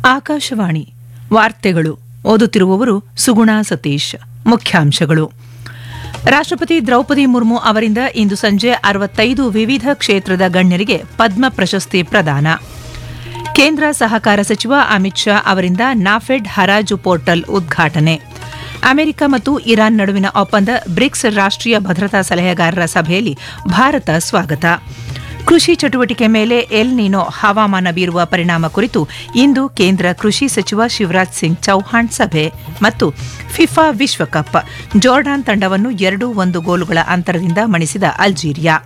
ಆಕಾಶವಾಣಿ ವಾರ್ತೆಗಳು ಓದುತ್ತಿರುವವರು ಸುಗುಣ ಸತೀಶ್ ಮುಖ್ಯಾಂಶಗಳು ರಾಷ್ಟ್ರಪತಿ ದ್ರೌಪದಿ ಮುರ್ಮು ಅವರಿಂದ ಇಂದು ಸಂಜೆ ಅರವತ್ತೈದು ವಿವಿಧ ಕ್ಷೇತ್ರದ ಗಣ್ಯರಿಗೆ ಪದ್ಮ ಪ್ರಶಸ್ತಿ ಪ್ರದಾನ ಕೇಂದ್ರ ಸಹಕಾರ ಸಚಿವ ಅಮಿತ್ ಶಾ ಅವರಿಂದ ನಾಫೆಡ್ ಹರಾಜು ಪೋರ್ಟಲ್ ಉದ್ಘಾಟನೆ ಅಮೆರಿಕ ಮತ್ತು ಇರಾನ್ ನಡುವಿನ ಒಪ್ಪಂದ ಬ್ರಿಕ್ಸ್ ರಾಷ್ಟ್ರೀಯ ಭದ್ರತಾ ಸಲಹೆಗಾರರ ಸಭೆಯಲ್ಲಿ ಭಾರತ ಸ್ವಾಗತ ಕೃಷಿ ಚಟುವಟಿಕೆ ಮೇಲೆ ಎಲ್ ನಿನೋ ಹವಾಮಾನ ಬೀರುವ ಪರಿಣಾಮ ಕುರಿತು ಇಂದು ಕೇಂದ್ರ ಕೃಷಿ ಸಚಿವ ಶಿವರಾಜ್ ಸಿಂಗ್ ಚೌಹಾಣ್ ಸಭೆ ಮತ್ತು ಫಿಫಾ ವಿಶ್ವಕಪ್ ಜೋರ್ಡಾನ್ ತಂಡವನ್ನು ಎರಡು ಒಂದು ಗೋಲುಗಳ ಅಂತರದಿಂದ ಮಣಿಸಿದ ಅಲ್ಜೀರಿಯಾ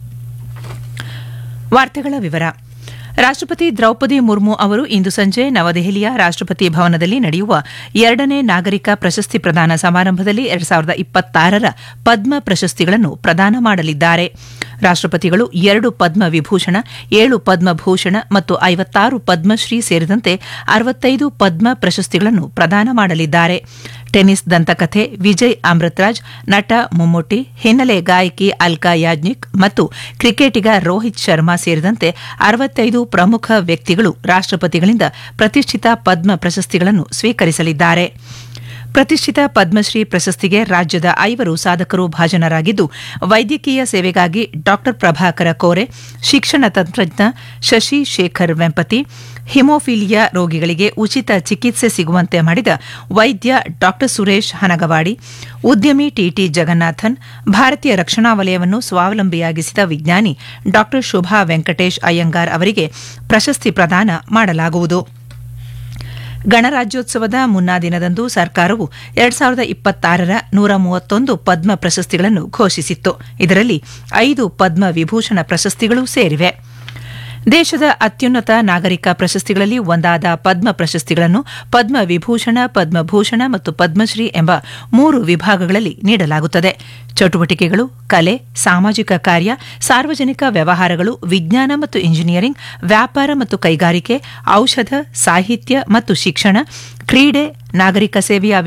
ವಾರ್ತೆಗಳ ವಿವರ ರಾಷ್ಟ್ರಪತಿ ದ್ರೌಪದಿ ಮುರ್ಮು ಅವರು ಇಂದು ಸಂಜೆ ನವದೆಹಲಿಯ ರಾಷ್ಟ್ರಪತಿ ಭವನದಲ್ಲಿ ನಡೆಯುವ ಎರಡನೇ ನಾಗರಿಕ ಪ್ರಶಸ್ತಿ ಪ್ರದಾನ ಸಮಾರಂಭದಲ್ಲಿ ಎರಡ್ ಸಾವಿರದ ಇಪ್ಪತ್ತಾರರ ಪದ್ಮ ಪ್ರಶಸ್ತಿಗಳನ್ನು ಪ್ರದಾನ ಮಾಡಲಿದ್ದಾರೆ ರಾಷ್ಟ್ರಪತಿಗಳು ಎರಡು ಪದ್ಮ ವಿಭೂಷಣ ಏಳು ಪದ್ಮಭೂಷಣ ಮತ್ತು ಐವತ್ತಾರು ಪದ್ಮಶ್ರೀ ಸೇರಿದಂತೆ ಅರವತ್ತೈದು ಪದ್ಮ ಪ್ರಶಸ್ತಿಗಳನ್ನು ಪ್ರದಾನ ಮಾಡಲಿದ್ದಾರೆ ಟೆನ್ನಿಸ್ ದಂತಕಥೆ ವಿಜಯ್ ಅಮೃತರಾಜ್ ನಟ ಮಮ್ಮೂಟಿ ಹಿನ್ನೆಲೆ ಗಾಯಕಿ ಅಲ್ಕಾ ಯಾಜ್ನಿಕ್ ಮತ್ತು ಕ್ರಿಕೆಟಿಗ ರೋಹಿತ್ ಶರ್ಮಾ ಸೇರಿದಂತೆ ಅರವತ್ತೈದು ಪ್ರಮುಖ ವ್ಯಕ್ತಿಗಳು ರಾಷ್ಟ್ರಪತಿಗಳಿಂದ ಪ್ರತಿಷ್ಠಿತ ಪದ್ಮ ಪ್ರಶಸ್ತಿಗಳನ್ನು ಸ್ವೀಕರಿಸಲಿದ್ದಾರೆ ಪ್ರತಿಷ್ಠಿತ ಪದ್ಮಶ್ರೀ ಪ್ರಶಸ್ತಿಗೆ ರಾಜ್ಯದ ಐವರು ಸಾಧಕರು ಭಾಜನರಾಗಿದ್ದು ವೈದ್ಯಕೀಯ ಸೇವೆಗಾಗಿ ಡಾ ಪ್ರಭಾಕರ ಕೋರೆ ಶಿಕ್ಷಣ ತಂತ್ರಜ್ಞ ಶಶಿ ಶೇಖರ್ ವೆಂಪತಿ ಹಿಮೋಫಿಲಿಯಾ ರೋಗಿಗಳಿಗೆ ಉಚಿತ ಚಿಕಿತ್ಸೆ ಸಿಗುವಂತೆ ಮಾಡಿದ ವೈದ್ಯ ಡಾ ಸುರೇಶ್ ಹನಗವಾಡಿ ಉದ್ಯಮಿ ಟಿಟಿ ಜಗನ್ನಾಥನ್ ಭಾರತೀಯ ರಕ್ಷಣಾ ವಲಯವನ್ನು ಸ್ವಾವಲಂಬಿಯಾಗಿಸಿದ ವಿಜ್ಞಾನಿ ಡಾ ಶುಭಾ ವೆಂಕಟೇಶ್ ಅಯ್ಯಂಗಾರ್ ಅವರಿಗೆ ಪ್ರಶಸ್ತಿ ಪ್ರದಾನ ಮಾಡಲಾಗುವುದು ಗಣರಾಜ್ಯೋತ್ಸವದ ಮುನ್ನಾ ದಿನದಂದು ಸರ್ಕಾರವು ಎರಡ್ ಸಾವಿರದ ಇಪ್ಪತ್ತಾರರ ನೂರ ಮೂವತ್ತೊಂದು ಪದ್ಮ ಪ್ರಶಸ್ತಿಗಳನ್ನು ಘೋಷಿಸಿತ್ತು ಇದರಲ್ಲಿ ಐದು ಪದ್ಮ ವಿಭೂಷಣ ಪ್ರಶಸ್ತಿಗಳು ಸೇರಿವೆ ದೇಶದ ಅತ್ಯುನ್ನತ ನಾಗರಿಕ ಪ್ರಶಸ್ತಿಗಳಲ್ಲಿ ಒಂದಾದ ಪದ್ಮ ಪ್ರಶಸ್ತಿಗಳನ್ನು ಪದ್ಮ ವಿಭೂಷಣ ಪದ್ಮಭೂಷಣ ಮತ್ತು ಪದ್ಮಶ್ರೀ ಎಂಬ ಮೂರು ವಿಭಾಗಗಳಲ್ಲಿ ನೀಡಲಾಗುತ್ತದೆ ಚಟುವಟಿಕೆಗಳು ಕಲೆ ಸಾಮಾಜಿಕ ಕಾರ್ಯ ಸಾರ್ವಜನಿಕ ವ್ಯವಹಾರಗಳು ವಿಜ್ಞಾನ ಮತ್ತು ಇಂಜಿನಿಯರಿಂಗ್ ವ್ಯಾಪಾರ ಮತ್ತು ಕೈಗಾರಿಕೆ ಔಷಧ ಸಾಹಿತ್ಯ ಮತ್ತು ಶಿಕ್ಷಣ ಕ್ರೀಡೆ ನಾಗರಿಕ ಸೇವೆಯ